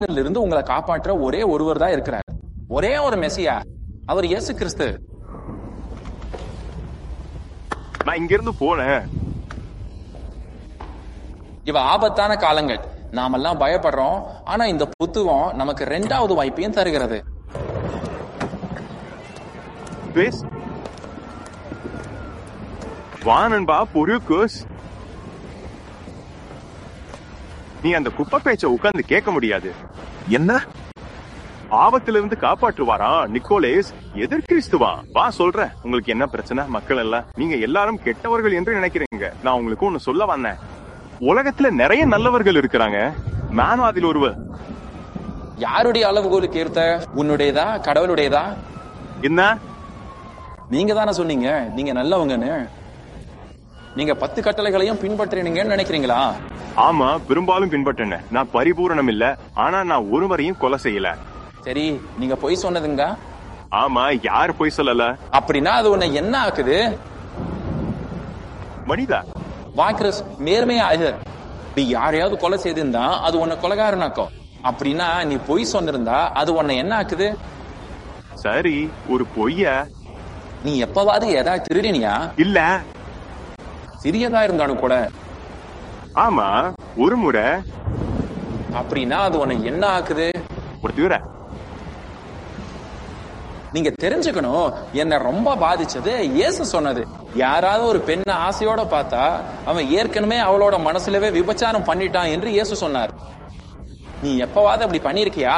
இருந்து உங்களை காப்பாற்ற ஒரே ஒருவர் தான் இருக்கிறார் ஒரே ஒரு மெசியா அவர் இயேசு கிறிஸ்து நான் இங்க இருந்து போனேன் இவ ஆபத்தான காலங்கள் நாமெல்லாம் பயப்படுறோம் ஆனா இந்த புத்துவம் நமக்கு ரெண்டாவது வாய்ப்பையும் தருகிறது பேஸ் வா நண்பா பொறுக்குஸ் நீ அந்த குப்பை பேச்ச உட்கார்ந்து கேட்க முடியாது என்ன ஆபத்துல இருந்து காப்பாற்றுவாரா நிக்கோலேஸ் எதிர் கிறிஸ்துவா வா சொல்றேன் உங்களுக்கு என்ன பிரச்சனை மக்கள் எல்லாம் நீங்க எல்லாரும் கெட்டவர்கள் என்று நினைக்கிறீங்க நான் உங்களுக்கு ஒண்ணு சொல்ல வந்தேன் உலகத்துல நிறைய நல்லவர்கள் இருக்கிறாங்க நானும் அதில் ஒருவர் யாருடைய அளவுகோலுக்கு ஏற்ற உன்னுடையதா கடவுளுடையதா என்ன நீங்க தானே சொன்னீங்க நீங்க நல்லவங்கன்னு நீங்க பத்து கட்டளைகளையும் பின்பற்றினீங்கன்னு நினைக்கிறீங்களா ஆமா பெரும்பாலும் பின்பற்றினேன் நான் பரிபூரணம் இல்ல ஆனா நான் ஒருவரையும் கொலை செய்யல சரி நீங்க பொய் சொன்னதுங்க ஆமா யார் பொய் சொல்லல அப்படின்னா அது உன்னை என்ன ஆக்குது மனிதா வா கிறிஸ் நேர்மையா ஆகு நீ யாரையாவது கொலை செய்திருந்தா அது உன்னை கொலைகாரனாக்கும் அப்படின்னா நீ பொய் சொன்னிருந்தா அது உன்னை என்ன ஆக்குது சரி ஒரு பொய்ய நீ எப்பவாவது ஏதாவது திருடினியா இல்ல சிறியதா இருந்தாலும் கூட ஆமா ஒரு முறை அப்படின்னா அது உன்னை என்ன ஆக்குது ஒரு தீவிர நீங்க தெரிஞ்சுக்கணும் என்ன ரொம்ப பாதிச்சது இயேசு சொன்னது யாராவது ஒரு பெண்ணை ஆசையோட பார்த்தா அவன் ஏற்கனவே அவளோட மனசுலவே விபச்சாரம் பண்ணிட்டான் என்று இயேசு சொன்னார் நீ எப்பவாவது அப்படி பண்ணிருக்கியா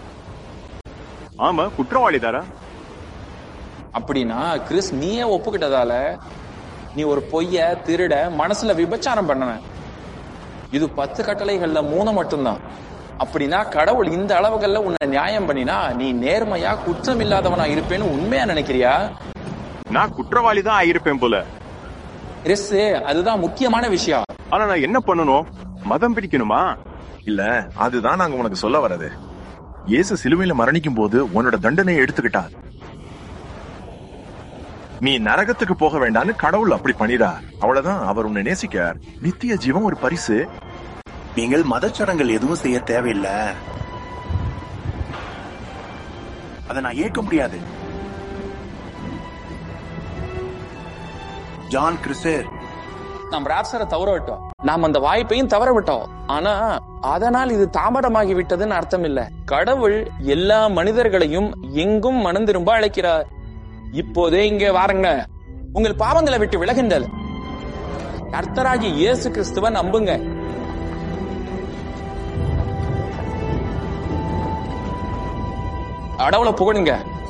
ஆமா குற்றவாளி தாரா அப்படின்னா கிறிஸ் நீயே ஒப்புக்கிட்டதால நீ ஒரு பொய்ய திருட மனசுல விபச்சாரம் பண்ணன இது பத்து கட்டளைகள்ல மூணு மட்டும்தான் அப்படின்னா கடவுள் இந்த அளவுகள்ல உன்னை நியாயம் பண்ணினா நீ நேர்மையா குற்றம் இல்லாதவனா இருப்பேன்னு உண்மையா நினைக்கிறியா நான் குற்றவாளி தான் ஆயிருப்பேன் போல கிறிஸ் அதுதான் முக்கியமான விஷயம் ஆனா நான் என்ன பண்ணணும் மதம் பிடிக்கணுமா இல்ல அதுதான் நாங்க உனக்கு சொல்ல வரது இயேசு சிலுவையில மரணிக்கும் போது உன்னோட தண்டனையை எடுத்துக்கிட்டார் நீ நரகத்துக்கு போக வேண்டாம்னு கடவுள் அப்படி பண்ணிடார் அவ்வளவுதான் அவர் உன்னை நேசிக்கார் நித்திய ஜீவன் ஒரு பரிசு நீங்கள் மதச்சடங்கள் எதுவும் செய்ய தேவையில்லை அதை நான் ஏற்க முடியாது ஜான் கிறிஸ்டர் நாம் ராப்சரை தவற விட்டோம் நாம் அந்த வாய்ப்பையும் தவற விட்டோம் ஆனா அதனால் இது தாமதமாகி விட்டதுன்னு அர்த்தம் இல்ல கடவுள் எல்லா மனிதர்களையும் எங்கும் மனம் திரும்ப அழைக்கிறார் இப்போதே இங்கே வாருங்க உங்கள் பாவங்களை விட்டு விலகுங்கள் கர்த்தராகி இயேசு கிறிஸ்துவ நம்புங்க கடவுளை புகழுங்க